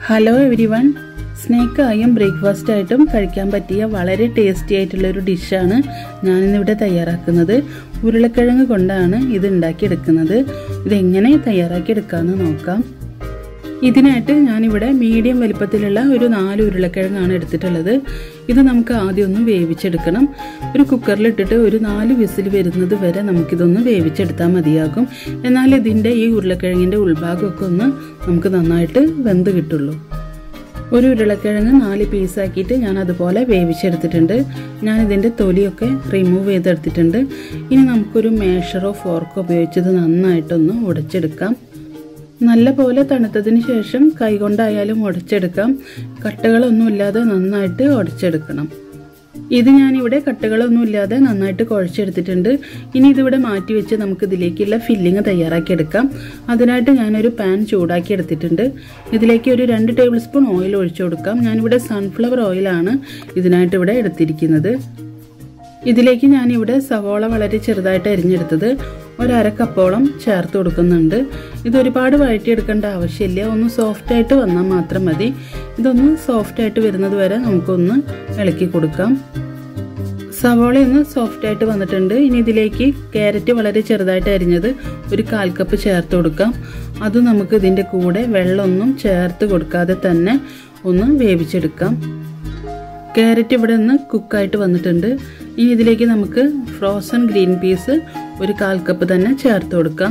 hello everyone സ്നേക്കായും breakfast ആയിട്ടും കഴിക്കാൻ പറ്റിയ വളരെ ടേസ്റ്റി ആയിട്ടുള്ള ഒരു ഡിഷാണ് ഞാനിന്നിവിടെ തയ്യാറാക്കുന്നത് ഉരുളക്കിഴങ്ങ് കൊണ്ടാണ് ഇത് ഉണ്ടാക്കിയെടുക്കുന്നത് ഇതെങ്ങനെ തയ്യാറാക്കിയെടുക്കാമെന്ന് നോക്കാം ഇതിനായിട്ട് ഞാനിവിടെ മീഡിയം വലിപ്പത്തിലുള്ള ഒരു നാല് ഉരുളക്കിഴങ്ങാണ് എടുത്തിട്ടുള്ളത് ഇത് നമുക്ക് ആദ്യം ഒന്ന് വേവിച്ചെടുക്കണം ഒരു കുക്കറിലിട്ടിട്ട് ഒരു നാല് വിസിൽ വരുന്നത് വരെ നമുക്കിതൊന്ന് വേവിച്ചെടുത്താൽ മതിയാകും എന്നാൽ ഇതിൻ്റെ ഈ ഉരുളക്കിഴങ്ങിൻ്റെ ഉൾഭാഗമൊക്കെ ഒന്ന് നമുക്ക് നന്നായിട്ട് വെന്ത് കിട്ടുള്ളൂ ഒരു ഉരുളക്കിഴങ്ങ് നാല് പീസാക്കിയിട്ട് ഞാൻ അതുപോലെ വേവിച്ചെടുത്തിട്ടുണ്ട് ഞാൻ ഇതിൻ്റെ തൊലിയൊക്കെ റിമൂവ് ചെയ്തെടുത്തിട്ടുണ്ട് ഇനി നമുക്കൊരു മേഷറോ ഫോർക്കോ ഉപയോഗിച്ചത് നന്നായിട്ടൊന്ന് ഉടച്ചെടുക്കാം നല്ല പോലെ തണുത്തതിന് ശേഷം കൈകൊണ്ടായാലും ഉടച്ചെടുക്കാം കട്ടകളൊന്നും ഇല്ലാതെ നന്നായിട്ട് ഉടച്ചെടുക്കണം ഇത് ഞാനിവിടെ കട്ടകളൊന്നും ഇല്ലാതെ നന്നായിട്ട് കുഴച്ചെടുത്തിട്ടുണ്ട് ഇനി ഇതിവിടെ മാറ്റി വെച്ച് നമുക്ക് ഇതിലേക്കുള്ള ഫില്ലിങ് തയ്യാറാക്കി എടുക്കാം അതിനായിട്ട് ഞാനൊരു പാൻ ചൂടാക്കി എടുത്തിട്ടുണ്ട് ഇതിലേക്ക് ഒരു രണ്ട് ടേബിൾ സ്പൂൺ ഓയിൽ ഒഴിച്ചു കൊടുക്കാം ഞാനിവിടെ സൺഫ്ലവർ ഓയിലാണ് ഇതിനായിട്ട് ഇവിടെ എടുത്തിരിക്കുന്നത് ഇതിലേക്ക് ഞാനിവിടെ സവോള വളരെ ചെറുതായിട്ട് അരിഞ്ഞെടുത്തത് ഒരര കപ്പോളം ചേർത്ത് കൊടുക്കുന്നുണ്ട് ഇത് ഒരുപാട് വഴറ്റിയെടുക്കേണ്ട ആവശ്യമില്ല ഒന്ന് സോഫ്റ്റായിട്ട് വന്നാൽ മാത്രം മതി ഇതൊന്ന് സോഫ്റ്റായിട്ട് വരുന്നത് വരെ നമുക്കൊന്ന് ഇളക്കി കൊടുക്കാം സവോള ഒന്ന് സോഫ്റ്റായിട്ട് വന്നിട്ടുണ്ട് ഇനി ഇതിലേക്ക് ക്യാരറ്റ് വളരെ ചെറുതായിട്ട് അരിഞ്ഞത് ഒരു കാൽ കപ്പ് ചേർത്ത് കൊടുക്കാം അത് നമുക്ക് ഇതിൻ്റെ കൂടെ വെള്ളമൊന്നും ചേർത്ത് കൊടുക്കാതെ തന്നെ ഒന്ന് വേവിച്ചെടുക്കാം ക്യാരറ്റ് ഇവിടെ നിന്ന് കുക്കായിട്ട് വന്നിട്ടുണ്ട് ഇനി ഇതിലേക്ക് നമുക്ക് ഫ്രോസൺ ഗ്രീൻ പീസ് ഒരു കാൽ കപ്പ് തന്നെ ചേർത്ത് കൊടുക്കാം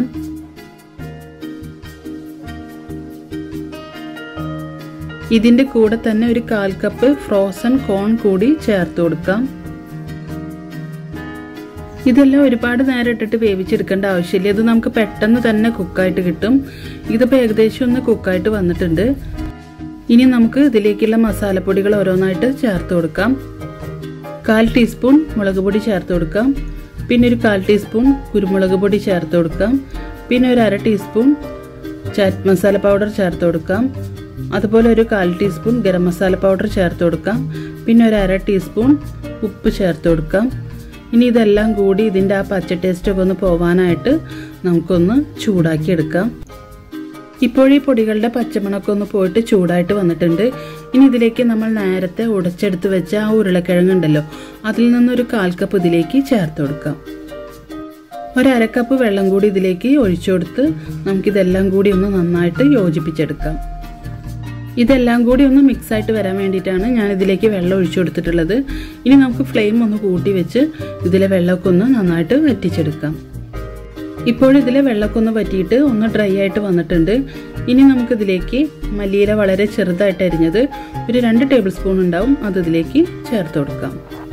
ഇതിൻ്റെ കൂടെ തന്നെ ഒരു കാൽ കപ്പ് ഫ്രോസൺ കോൺ കൂടി ചേർത്ത് കൊടുക്കാം ഇതെല്ലാം ഒരുപാട് നേരം ഇട്ടിട്ട് വേവിച്ചെടുക്കേണ്ട ആവശ്യമില്ല ഇത് നമുക്ക് പെട്ടെന്ന് തന്നെ കുക്കായിട്ട് കിട്ടും ഇതിപ്പോൾ ഏകദേശം ഒന്ന് കുക്കായിട്ട് വന്നിട്ടുണ്ട് ഇനി നമുക്ക് ഇതിലേക്കുള്ള മസാലപ്പൊടികൾ ഓരോന്നായിട്ട് ചേർത്ത് കൊടുക്കാം കാൽ ടീസ്പൂൺ മുളക് പൊടി ചേർത്ത് കൊടുക്കാം പിന്നെ ഒരു കാൽ ടീസ്പൂൺ കുരുമുളക് പൊടി ചേർത്ത് കൊടുക്കാം പിന്നെ ഒരു അര ടീസ്പൂൺ ചാറ്റ് മസാല പൗഡർ ചേർത്ത് കൊടുക്കാം അതുപോലെ ഒരു കാൽ ടീസ്പൂൺ ഗരം മസാല പൗഡർ ചേർത്ത് കൊടുക്കാം പിന്നെ ഒരു അര ടീസ്പൂൺ ഉപ്പ് ചേർത്ത് കൊടുക്കാം ഇനി ഇതെല്ലാം കൂടി ഇതിൻ്റെ ആ പച്ച ടേസ്റ്റൊക്കെ ഒന്ന് പോവാനായിട്ട് നമുക്കൊന്ന് ചൂടാക്കി എടുക്കാം ഇപ്പോഴീ പൊടികളുടെ പച്ചമണമൊക്കെ ഒന്ന് പോയിട്ട് ചൂടായിട്ട് വന്നിട്ടുണ്ട് ഇനി ഇതിലേക്ക് നമ്മൾ നേരത്തെ ഉടച്ചെടുത്ത് വെച്ച ആ ഉരുളക്കിഴങ്ങുണ്ടല്ലോ അതിൽ നിന്നൊരു കാൽ കപ്പ് ഇതിലേക്ക് ചേർത്ത് കൊടുക്കാം ഒരു അരക്കപ്പ് വെള്ളം കൂടി ഇതിലേക്ക് ഒഴിച്ചു കൊടുത്ത് നമുക്കിതെല്ലാം കൂടി ഒന്ന് നന്നായിട്ട് യോജിപ്പിച്ചെടുക്കാം ഇതെല്ലാം കൂടി ഒന്ന് മിക്സ് ആയിട്ട് വരാൻ വേണ്ടിയിട്ടാണ് ഞാൻ ഇതിലേക്ക് വെള്ളം ഒഴിച്ചു കൊടുത്തിട്ടുള്ളത് ഇനി നമുക്ക് ഫ്ലെയിം ഒന്ന് കൂട്ടി വെച്ച് ഇതിലെ വെള്ളമൊക്കെ ഒന്ന് നന്നായിട്ട് വറ്റിച്ചെടുക്കാം ഇപ്പോഴിതിലെ വെള്ളമൊക്കെ ഒന്ന് വറ്റിയിട്ട് ഒന്ന് ഡ്രൈ ആയിട്ട് വന്നിട്ടുണ്ട് ഇനി നമുക്കിതിലേക്ക് മല്ലിയില വളരെ ചെറുതായിട്ട് അരിഞ്ഞത് ഒരു രണ്ട് ടേബിൾ സ്പൂൺ ഉണ്ടാവും അത് ഇതിലേക്ക് ചേർത്ത് കൊടുക്കാം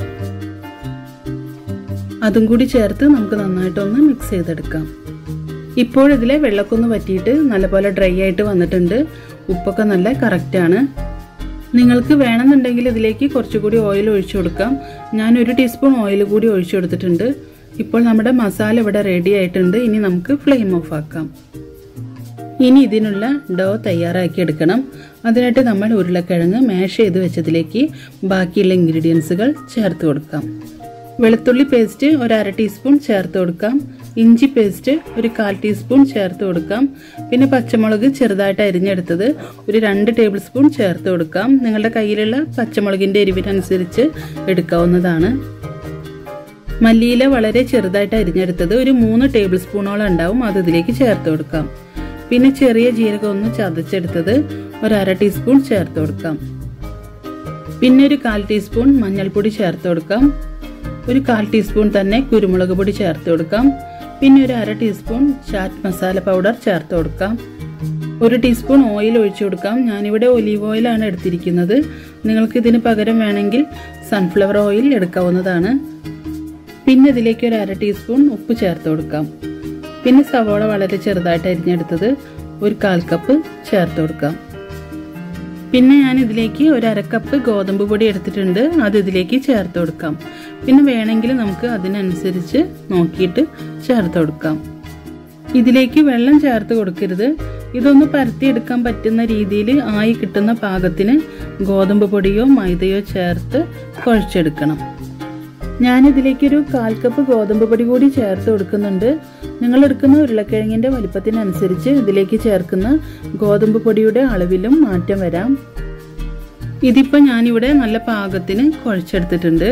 അതും കൂടി ചേർത്ത് നമുക്ക് നന്നായിട്ടൊന്ന് മിക്സ് ചെയ്തെടുക്കാം ഇപ്പോഴിതിലെ വെള്ളമൊക്കെ ഒന്ന് വറ്റിയിട്ട് നല്ലപോലെ ഡ്രൈ ആയിട്ട് വന്നിട്ടുണ്ട് ഉപ്പൊക്കെ നല്ല കറക്റ്റാണ് നിങ്ങൾക്ക് വേണമെന്നുണ്ടെങ്കിൽ ഇതിലേക്ക് കുറച്ചുകൂടി ഓയിൽ ഒഴിച്ചു കൊടുക്കാം ഞാൻ ഒരു ടീസ്പൂൺ ഓയിൽ കൂടി ഒഴിച്ചു കൊടുത്തിട്ടുണ്ട് ഇപ്പോൾ നമ്മുടെ മസാല ഇവിടെ റെഡി ആയിട്ടുണ്ട് ഇനി നമുക്ക് ഫ്ലെയിം ഓഫ് ആക്കാം ഇനി ഇതിനുള്ള ഡോ തയ്യാറാക്കി എടുക്കണം അതിനായിട്ട് നമ്മൾ ഉരുളക്കിഴങ്ങ് മാഷ് ചെയ്ത് വെച്ചതിലേക്ക് ബാക്കിയുള്ള ഇൻഗ്രീഡിയൻസുകൾ ചേർത്ത് കൊടുക്കാം വെളുത്തുള്ളി പേസ്റ്റ് ഒരു അര ടീസ്പൂൺ ചേർത്ത് കൊടുക്കാം ഇഞ്ചി പേസ്റ്റ് ഒരു കാൽ ടീസ്പൂൺ ചേർത്ത് കൊടുക്കാം പിന്നെ പച്ചമുളക് ചെറുതായിട്ട് അരിഞ്ഞെടുത്തത് ഒരു രണ്ട് ടേബിൾ സ്പൂൺ ചേർത്ത് കൊടുക്കാം നിങ്ങളുടെ കയ്യിലുള്ള പച്ചമുളകിൻ്റെ എരിവിനനുസരിച്ച് എടുക്കാവുന്നതാണ് മല്ലിയില വളരെ ചെറുതായിട്ട് അരിഞ്ഞെടുത്തത് ഒരു മൂന്ന് ടേബിൾ സ്പൂണോളം ഉണ്ടാവും അത് ഇതിലേക്ക് ചേർത്ത് കൊടുക്കാം പിന്നെ ചെറിയ ജീരകം ഒന്ന് ചതച്ചെടുത്തത് ഒരു അര ടീസ്പൂൺ ചേർത്ത് കൊടുക്കാം പിന്നെ ഒരു കാൽ ടീസ്പൂൺ മഞ്ഞൾപ്പൊടി ചേർത്ത് കൊടുക്കാം ഒരു കാൽ ടീസ്പൂൺ തന്നെ കുരുമുളക് പൊടി ചേർത്ത് കൊടുക്കാം പിന്നെ ഒരു അര ടീസ്പൂൺ ചാറ്റ് മസാല പൗഡർ ചേർത്ത് കൊടുക്കാം ഒരു ടീസ്പൂൺ ഓയിൽ ഒഴിച്ചു കൊടുക്കാം ഞാനിവിടെ ഒലീവ് ഓയിലാണ് എടുത്തിരിക്കുന്നത് നിങ്ങൾക്ക് ഇതിന് പകരം വേണമെങ്കിൽ സൺഫ്ലവർ ഓയിൽ എടുക്കാവുന്നതാണ് പിന്നെ ഇതിലേക്ക് ഒരു അര ടീസ്പൂൺ ഉപ്പ് ചേർത്ത് കൊടുക്കാം പിന്നെ സവോള വളരെ ചെറുതായിട്ട് അരിഞ്ഞെടുത്തത് ഒരു കാൽ കപ്പ് ചേർത്ത് കൊടുക്കാം പിന്നെ ഞാൻ ഇതിലേക്ക് ഒരു അര കപ്പ് ഗോതമ്പ് പൊടി എടുത്തിട്ടുണ്ട് അത് ഇതിലേക്ക് ചേർത്ത് കൊടുക്കാം പിന്നെ വേണമെങ്കിൽ നമുക്ക് അതിനനുസരിച്ച് നോക്കിയിട്ട് ചേർത്ത് കൊടുക്കാം ഇതിലേക്ക് വെള്ളം ചേർത്ത് കൊടുക്കരുത് ഇതൊന്ന് പരത്തിയെടുക്കാൻ പറ്റുന്ന രീതിയിൽ ആയി കിട്ടുന്ന പാകത്തിന് ഗോതമ്പ് പൊടിയോ മൈദയോ ചേർത്ത് കുഴച്ചെടുക്കണം ഞാനിതിലേക്കൊരു കാൽ കപ്പ് ഗോതമ്പ് പൊടി കൂടി ചേർത്ത് കൊടുക്കുന്നുണ്ട് നിങ്ങൾ എടുക്കുന്ന ഉരുളക്കിഴങ്ങിൻ്റെ വലിപ്പത്തിനനുസരിച്ച് ഇതിലേക്ക് ചേർക്കുന്ന ഗോതമ്പ് പൊടിയുടെ അളവിലും മാറ്റം വരാം ഇതിപ്പോൾ ഞാനിവിടെ നല്ല പാകത്തിന് കുഴച്ചെടുത്തിട്ടുണ്ട്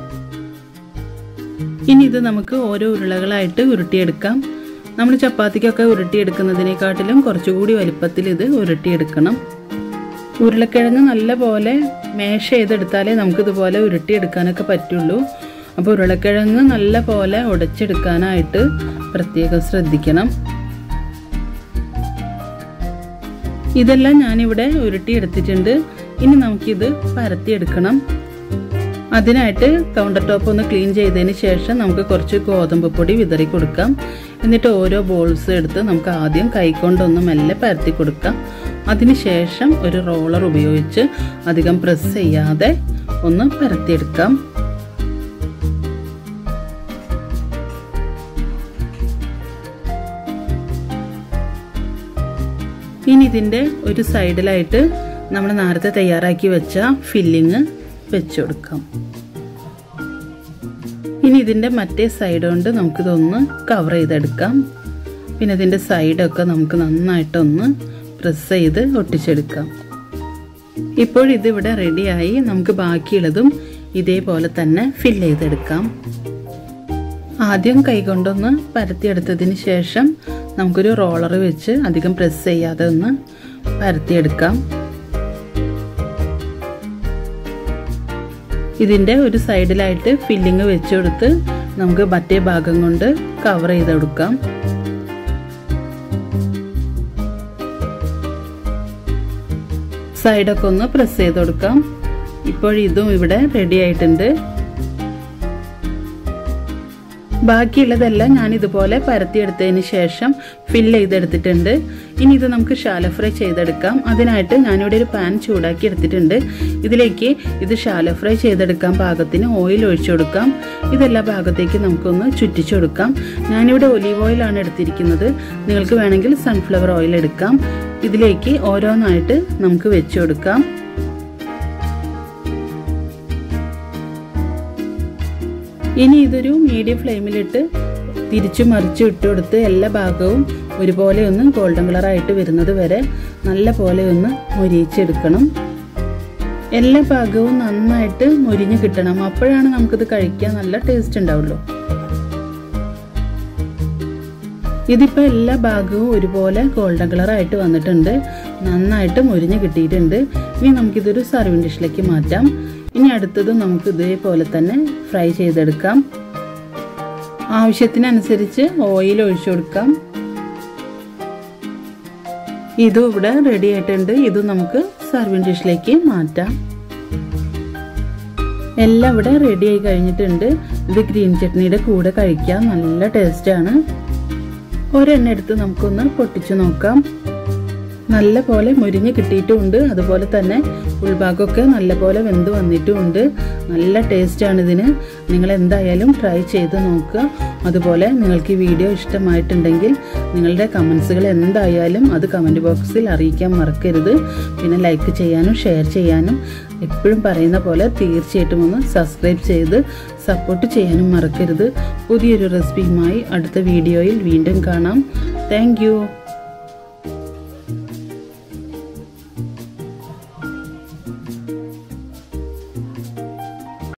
ഇനി ഇത് നമുക്ക് ഓരോ ഉരുളകളായിട്ട് ഉരുട്ടിയെടുക്കാം നമ്മൾ ചപ്പാത്തിക്കൊക്കെ ഉരുട്ടിയെടുക്കുന്നതിനെക്കാട്ടിലും കുറച്ചുകൂടി വലിപ്പത്തിൽ ഇത് ഉരുട്ടിയെടുക്കണം ഉരുളക്കിഴങ്ങ് നല്ല പോലെ മേശ ചെയ്തെടുത്താലേ നമുക്കിതുപോലെ ഉരുട്ടിയെടുക്കാനൊക്കെ പറ്റുള്ളൂ അപ്പോൾ ഉരുളക്കിഴങ്ങ് നല്ല പോലെ ഉടച്ചെടുക്കാനായിട്ട് പ്രത്യേകം ശ്രദ്ധിക്കണം ഇതെല്ലാം ഞാനിവിടെ ഉരുട്ടിയെടുത്തിട്ടുണ്ട് ഇനി നമുക്കിത് പരത്തിയെടുക്കണം അതിനായിട്ട് കൗണ്ടർ ടോപ്പ് ഒന്ന് ക്ലീൻ ചെയ്തതിന് ശേഷം നമുക്ക് കുറച്ച് ഗോതമ്പ് പൊടി വിതറി കൊടുക്കാം എന്നിട്ട് ഓരോ ബോൾസ് എടുത്ത് നമുക്ക് ആദ്യം കൈകൊണ്ടൊന്ന് മെല്ലെ പരത്തി കൊടുക്കാം അതിനുശേഷം ഒരു റോളർ ഉപയോഗിച്ച് അധികം പ്രസ് ചെയ്യാതെ ഒന്ന് പരത്തിയെടുക്കാം ഇനി ഇതിൻ്റെ ഒരു സൈഡിലായിട്ട് നമ്മൾ നേരത്തെ തയ്യാറാക്കി വെച്ച ഫില്ലിങ് വെച്ച് കൊടുക്കാം ഇനി ഇതിൻ്റെ മറ്റേ സൈഡ് കൊണ്ട് നമുക്കിതൊന്ന് കവർ ചെയ്തെടുക്കാം പിന്നെ ഇതിൻ്റെ സൈഡൊക്കെ നമുക്ക് നന്നായിട്ടൊന്ന് പ്രസ് ചെയ്ത് ഒട്ടിച്ചെടുക്കാം ഇപ്പോഴിതിവിടെ റെഡിയായി നമുക്ക് ബാക്കിയുള്ളതും ഇതേപോലെ തന്നെ ഫില്ല് ചെയ്തെടുക്കാം ആദ്യം കൈകൊണ്ടൊന്ന് പരത്തിയെടുത്തതിന് ശേഷം നമുക്കൊരു റോളർ വെച്ച് അധികം പ്രസ് ചെയ്യാതെ ഒന്ന് പരത്തിയെടുക്കാം ഇതിൻ്റെ ഒരു സൈഡിലായിട്ട് ഫില്ലിങ് വെച്ച് കൊടുത്ത് നമുക്ക് മറ്റേ ഭാഗം കൊണ്ട് കവർ ചെയ്ത് കൊടുക്കാം സൈഡൊക്കെ ഒന്ന് പ്രസ് ചെയ്ത് കൊടുക്കാം ഇപ്പോൾ ഇതും ഇവിടെ റെഡി ആയിട്ടുണ്ട് ബാക്കിയുള്ളതെല്ലാം ഞാൻ ഇതുപോലെ പരത്തിയെടുത്തതിന് ശേഷം ഫില്ല് ചെയ്തെടുത്തിട്ടുണ്ട് ഇനി ഇത് നമുക്ക് ഷാല ഫ്രൈ ചെയ്തെടുക്കാം അതിനായിട്ട് ഞാനിവിടെ ഒരു പാൻ ചൂടാക്കി എടുത്തിട്ടുണ്ട് ഇതിലേക്ക് ഇത് ഷാല ഫ്രൈ ചെയ്തെടുക്കാൻ പാകത്തിന് ഓയിൽ ഒഴിച്ചു കൊടുക്കാം ഇതെല്ലാ ഭാഗത്തേക്ക് നമുക്കൊന്ന് ചുറ്റിച്ചു കൊടുക്കാം ഞാനിവിടെ ഒലീവ് ഓയിലാണ് എടുത്തിരിക്കുന്നത് നിങ്ങൾക്ക് വേണമെങ്കിൽ സൺഫ്ലവർ ഓയിൽ എടുക്കാം ഇതിലേക്ക് ഓരോന്നായിട്ട് നമുക്ക് വെച്ചു കൊടുക്കാം ഇനി ഇതൊരു മീഡിയം ഫ്ലെയിമിലിട്ട് തിരിച്ചു മറിച്ചു ഇട്ട് കൊടുത്ത് എല്ലാ ഭാഗവും ഒരുപോലെ ഒന്ന് ഗോൾഡൻ കളറായിട്ട് വരുന്നത് വരെ നല്ല പോലെ ഒന്ന് മൊരിയിച്ചെടുക്കണം എല്ലാ ഭാഗവും നന്നായിട്ട് മൊരിഞ്ഞ് കിട്ടണം അപ്പോഴാണ് നമുക്കിത് കഴിക്കാൻ നല്ല ടേസ്റ്റ് ഉണ്ടാവുള്ളൂ ഇതിപ്പോൾ എല്ലാ ഭാഗവും ഒരുപോലെ ഗോൾഡൻ കളറായിട്ട് വന്നിട്ടുണ്ട് നന്നായിട്ട് മൊരിഞ്ഞ് കിട്ടിയിട്ടുണ്ട് ഇനി നമുക്കിതൊരു സർവിങ് ഡിഷിലേക്ക് മാറ്റാം ഇനി അടുത്തത് നമുക്ക് ഇതേപോലെ തന്നെ ഫ്രൈ ചെയ്തെടുക്കാം ആവശ്യത്തിനനുസരിച്ച് ഓയിൽ ഒഴിച്ചു കൊടുക്കാം ഇതും ഇവിടെ റെഡി ആയിട്ടുണ്ട് ഇത് നമുക്ക് സർവിങ് ഡിഷിലേക്ക് മാറ്റാം എല്ലാം ഇവിടെ റെഡി ആയി കഴിഞ്ഞിട്ടുണ്ട് ഇത് ഗ്രീൻ ചട്നിയുടെ കൂടെ കഴിക്കാൻ നല്ല ടേസ്റ്റാണ് ഒരെണ്ണ എടുത്ത് നമുക്കൊന്ന് പൊട്ടിച്ചു നോക്കാം നല്ല പോലെ മുരിഞ്ഞ് കിട്ടിയിട്ടുമുണ്ട് അതുപോലെ തന്നെ ഉൾഭാഗമൊക്കെ നല്ല പോലെ വെന്ത് വന്നിട്ടുമുണ്ട് നല്ല ടേസ്റ്റാണ് ഇതിന് നിങ്ങൾ എന്തായാലും ട്രൈ ചെയ്ത് നോക്കുക അതുപോലെ നിങ്ങൾക്ക് ഈ വീഡിയോ ഇഷ്ടമായിട്ടുണ്ടെങ്കിൽ നിങ്ങളുടെ കമൻസുകൾ എന്തായാലും അത് കമൻറ്റ് ബോക്സിൽ അറിയിക്കാൻ മറക്കരുത് പിന്നെ ലൈക്ക് ചെയ്യാനും ഷെയർ ചെയ്യാനും എപ്പോഴും പറയുന്ന പോലെ തീർച്ചയായിട്ടും ഒന്ന് സബ്സ്ക്രൈബ് ചെയ്ത് സപ്പോർട്ട് ചെയ്യാനും മറക്കരുത് പുതിയൊരു റെസിപ്പിയുമായി അടുത്ത വീഡിയോയിൽ വീണ്ടും കാണാം താങ്ക്